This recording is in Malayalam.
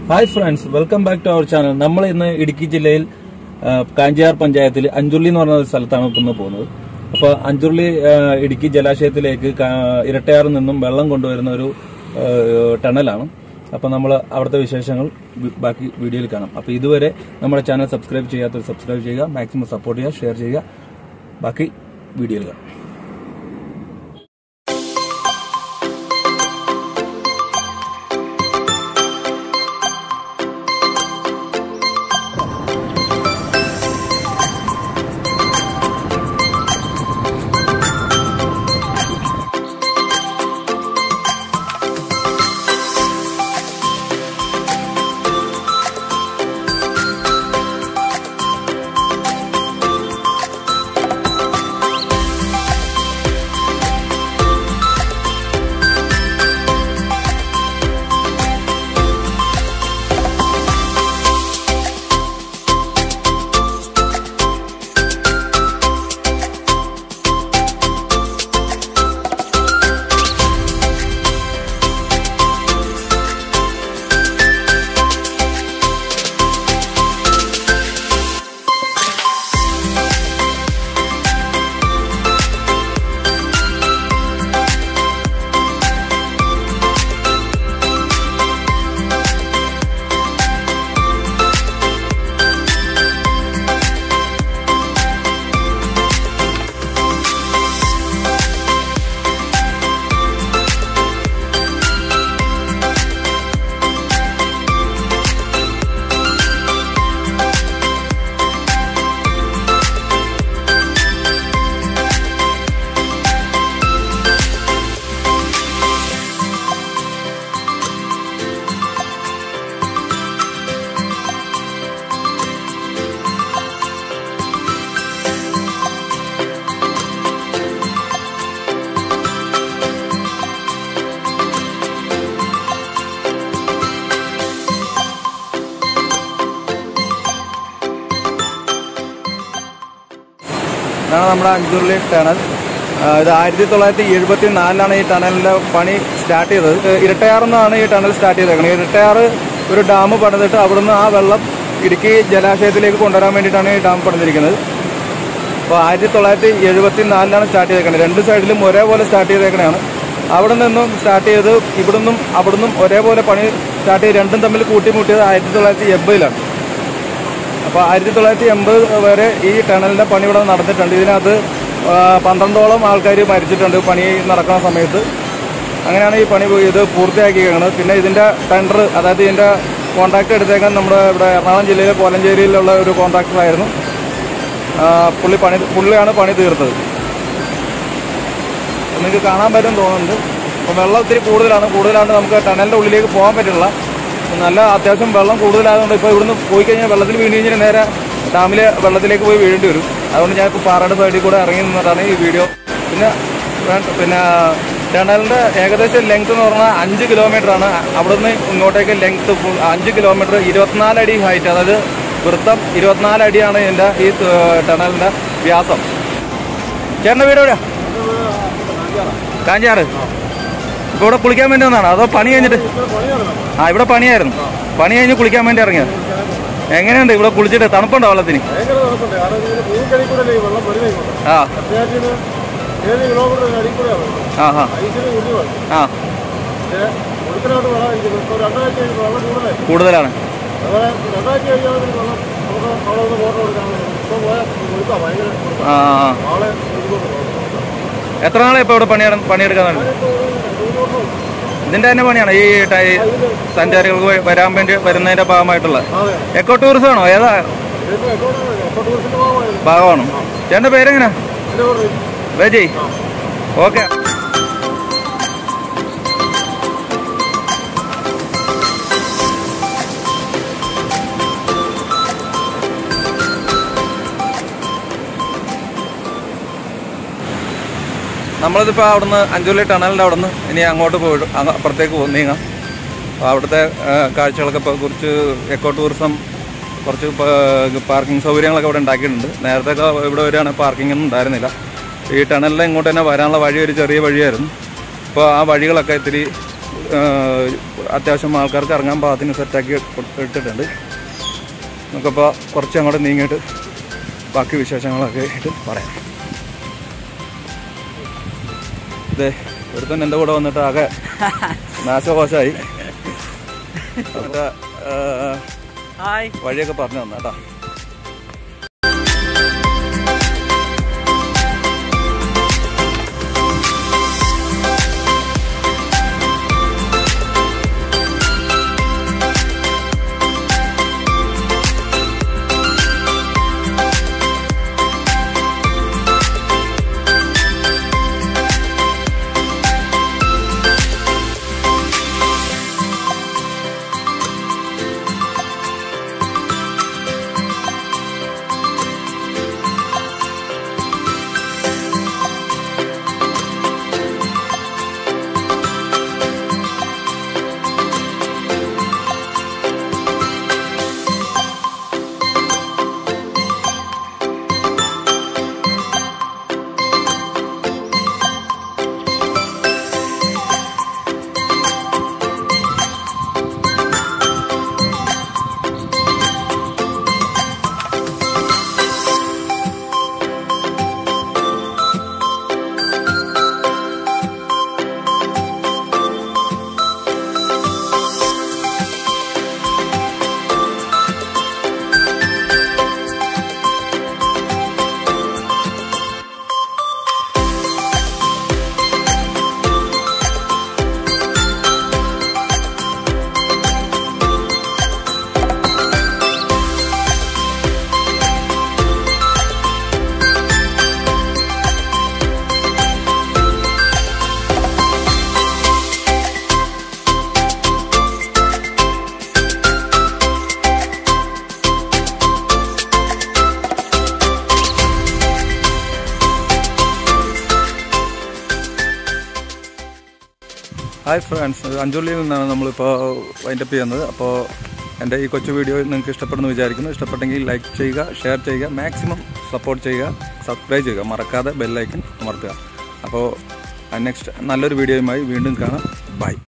Hi friends welcome back to our channel നമ്മൾ ഇന്ന് ഇടുക്കി ജില്ലയിൽ ആ, കാഞ്ചിയാർ പഞ്ചായത്തിൽ അഞ്ചുള്ളി എന്ന് പറഞ്ഞ ഒരു സ്ഥലത്താണ് ഇപ്പൊ ഇന്ന് പോകുന്നത് അപ്പോൾ അഞ്ചുള്ളി ആ, ഇടുക്കി ജലാശയത്തിലേക്ക് കാ- ഇരട്ടയാറിൽ നിന്നും വെള്ളം കൊണ്ടുവരുന്ന ഒരു ആ, ടണലാണ് അപ്പോൾ നമ്മൾ അവിടുത്തെ വിശേഷങ്ങൾ വി- ബാക്കി വീഡിയോയിൽ കാണാം അപ്പോൾ ഇതുവരെ നമ്മുടെ ചാനൽ സബ്സ്ക്രൈബ് ചെയ്യാത്തവർ സബ്സ്ക്രൈബ് ചെയ്യുക മാക്സിമം സപ്പോർട്ട് ചെയ്യുക ഷെയർ ചെയ്യുക ബാക്കി വീഡിയോയിൽ കാണാം ഇതാണ് നമ്മുടെ അഞ്ചുരുളി ടണൽ ആ, ഇത് ആയിരത്തി തൊള്ളായിരത്തി എഴുപത്തി നാലിലാണ് ഈ ടണലിന്റെ പണി സ്റ്റാർട്ട് ചെയ്തത് ഏ, ഇരട്ടയാറെന്നാണ് ഈ ടണൽ സ്റ്റാർട്ട് ചെയ്തേക്കുന്നത് ഇരട്ടയാറ് ഒരു ഡാം പണിതിട്ട് അവിടുന്ന് ആ വെള്ളം ഇടുക്കി ജലാശയത്തിലേക്ക് കൊണ്ടുവരാൻ വേണ്ടിയിട്ടാണ് ഈ ഡാം പണിതിരിക്കുന്നത് അപ്പോൾ ആയിരത്തി തൊള്ളായിരത്തി എഴുപത്തി നാലിലാണ് സ്റ്റാർട്ട് ചെയ്തേക്കുന്നത് രണ്ട് സൈഡിലും ഒരേപോലെ സ്റ്റാർട്ട് ചെയ്തേക്കണതാണ് അവിടെ നിന്നും സ്റ്റാർട്ട് ചെയ്ത് ഇവിടുന്നും അവിടുന്നും ഒരേപോലെ പണി സ്റ്റാർട്ട് ചെയ്ത് രണ്ടും തമ്മിൽ കൂട്ടിമുട്ടിയത് ആയിരത്തി തൊള്ളായിരത്തി എൺപതിലാണ് അപ്പോൾ ആയിരത്തി തൊള്ളായിരത്തി എൺപത് വരെ ഈ ടണലിന്റെ പണി ഇവിടെ നടന്നിട്ടുണ്ട് ഇതിനകത്ത് ആ, പന്ത്രണ്ടോളം ആൾക്കാർ മരിച്ചിട്ടുണ്ട് പണി നടക്കുന്ന സമയത്ത് അങ്ങനെയാണ് ഈ പണി ഇത് പൂർത്തിയാക്കിയിരിക്കുന്നത് പിന്നെ ഇതിന്റെ ടെൻഡർ അതായത് ഇതിന്റെ കോൺട്രാക്ട് എടുത്തേക്കാൻ നമ്മുടെ ഇവിടെ എറണാകുളം ജില്ലയിലെ കോലഞ്ചേരിയിലുള്ള ഒരു കോൺട്രാക്ടറായിരുന്നു ആ, പുള്ളി പണി പുള്ളിയാണ് പണി തീർത്തത് നിങ്ങൾക്ക് കാണാൻ പറ്റും തോന്നുന്നുണ്ട് അപ്പോൾ വെള്ളം ഒത്തിരി കൂടുതലാണ് കൂടുതലാണ് നമുക്ക് ടണലിന്റെ ഉള്ളിലേക്ക് പോകാൻ പറ്റില്ല നല്ല അത്യാവശ്യം വെള്ളം കൂടുതലായതുകൊണ്ട് ഇപ്പോൾ ഇവിടുന്ന് പോയി കഴിഞ്ഞാൽ വെള്ളത്തിൽ വീണ് കഴിഞ്ഞാൽ നേരെ ഡാമിലെ വെള്ളത്തിലേക്ക് പോയി വീഴേണ്ടി വരും അതുകൊണ്ട് ഞാൻ ഇപ്പോൾ പാറയുടെ സൈഡിൽ കൂടെ ഇറങ്ങി നിന്നിട്ടാണ് ഈ വീഡിയോ പിന്നെ വേണ്ട- പിന്നെ ടണലിന്റെ ഏകദേശം ലെങ്ത് എന്ന് പറഞ്ഞാൽ അഞ്ച് കിലോമീറ്റർ ആണ് അവിടുന്ന് ഇങ്ങോട്ടേക്ക് ലെങ്ത് അഞ്ച് കിലോമീറ്റർ ഇരുപത്തിനാല് അടി ഹൈറ്റ് അതായത് വൃത്തം ഇരുപത്തിനാല് അടിയാണ് ഇതിന്റെ ഈ ഏഹ്, ടണലിന്റെ വ്യാസം ചേട്ടൻ്റെ വീട് എവിടെയാ കാഞ്ചാറ് ഇപ്പൊ ഇവിടെ കുളിക്കാൻ വേണ്ടി വന്നാണോ അതോ പണി കഴിഞ്ഞിട്ട് ആ ഇവിടെ പണിയായിരുന്നു പണി കഴിഞ്ഞ് കുളിക്കാൻ വേണ്ടി ഇറങ്ങിയത് എങ്ങനെയുണ്ട് ഇവിടെ കുളിച്ചിട്ട് തണുപ്പുണ്ടോ വെള്ളത്തിന് ഭയങ്കര തണുപ്പുണ്ട് കാരണം ഇതിന് ഭൂമിക്കടിയിൽ കൂടെ ഈ വെള്ളം വരുന്നത് ഇങ്ങോട്ട് ആ അത്യാവശ്യം ഏഴ് കിലോമീറ്റർ അടിയിൽ കൂടെയാണ് വെള്ളം ആ ആ ഐസിന് കുഞ്ഞുമാണ് ആ പക്ഷേ ഒടുക്കനായിട്ട് വെള്ളം അടിക്കുന്നത് ഇപ്പോൾ രണ്ടാഴ്ച കഴിഞ്ഞ് വെള്ളം കൂടുതലായി കൂടുതലാണ് അതുപോലെ രണ്ടാഴ്ച കഴിഞ്ഞാൽ പിന്നെ വെള്ളം നമുക്ക് അവിടെ ഒന്ന് മോട്ടർ കൊടുക്കാൻ പറ്റും ഇപ്പോൾ പോയാൽ കൊടുക്കാം ഭയങ്കര കൊടുക്കാം ആ ആ, ആ. നാളെ ഒരുപാട് വെള്ളം. എത്ര നാളെ ഇപ്പൊ ഇവിടെ പണിയെട പണിയെടുക്കാൻ തുടങ്ങി? ഇപ്പോൾ ഒരു മൂന്ന് വർഷം ഇതിന്റെ തന്നെ പണിയാണ് ഈ ടൈ- സഞ്ചാരികൾക്ക് വ- വരാൻ വേണ്ടി വരുന്നതിന്റെ ഭാഗമായിട്ടുള്ള അതെ എക്കോ ടൂറിസം ആണോ ഏതാ ഇതിപ്പോൾ എക്കോണമി എക്കോ ടൂറിസ്റ്റിൻ്റെ ഭാഗമായിരുന്നു ഭാഗമാണോ ചേട്ടന്റെ പേരെങ്ങനെയാ എൻ്റെ പറഞ്ഞു വേജി ഓക്കെ നമ്മളിതിപ്പോൾ അവിടുന്ന് അഞ്ചുള്ളി ടണലിൻ്റെ അവിടുന്ന് ഇനി അങ്ങോട്ട് പോയിട്ട് അങ്ങ് അപ്പുറത്തേക്ക് പോകും നീങ്ങാം അപ്പോൾ അവിടുത്തെ ആ, കാഴ്ചകളൊക്കെ ഇപ്പോൾ കുറച്ച് എക്കോ ടൂറിസം കുറച്ച് പാർക്കിംഗ് സൗകര്യങ്ങളൊക്കെ ഇവിടെ ഉണ്ടാക്കിയിട്ടുണ്ട് നേരത്തെ ഒക്കെ ഇവിടെ വരികയാണെങ്കിൽ പാർക്കിംഗ് ഒന്നും ഉണ്ടായിരുന്നില്ല ഈ ടണലിൽ ഇങ്ങോട്ട് തന്നെ വരാനുള്ള വഴി ഒരു ചെറിയ വഴിയായിരുന്നു ഇപ്പോൾ ആ വഴികളൊക്കെ ഇത്തിരി അത്യാവശ്യം ആൾക്കാർക്ക് ഇറങ്ങാൻ പാകത്തിന് സെറ്റാക്കി ഇട്ടിട്ടുണ്ട് നമുക്കപ്പോൾ കുറച്ച് അങ്ങോട്ട് നീങ്ങിയിട്ട് ബാക്കി വിശേഷങ്ങളൊക്കെ ആയിട്ട് പറയാം ഇതേ ഒരുത്തൻ എൻ്റെ കൂടെ വന്നിട്ട് ആകെ നാശകോശമായി എന്നിട്ട് ഹായ് വഴിയൊക്കെ പറഞ്ഞു തന്നാ കേട്ടോ ഹായ് ഫ്രണ്ട്സ് അഞ്ചുള്ളിയിൽ നിന്നാണ് നമ്മളിപ്പോൾ വൈൻഡപ്പ് ചെയ്യുന്നത് അപ്പോൾ എൻ്റെ ഈ കൊച്ചു വീഡിയോ നിങ്ങൾക്ക് ഇഷ്ടപ്പെടുന്നു വിചാരിക്കുന്നു ഇഷ്ടപ്പെട്ടെങ്കിൽ ലൈക്ക് ചെയ്യുക ഷെയർ ചെയ്യുക മാക്സിമം സപ്പോർട്ട് ചെയ്യുക സബ്സ്ക്രൈബ് ചെയ്യുക മറക്കാതെ ബെല്ലൈക്കൻ അമർത്തുക അപ്പോൾ നെക്സ്റ്റ് നല്ലൊരു വീഡിയോയുമായി വീണ്ടും കാണാം ബൈ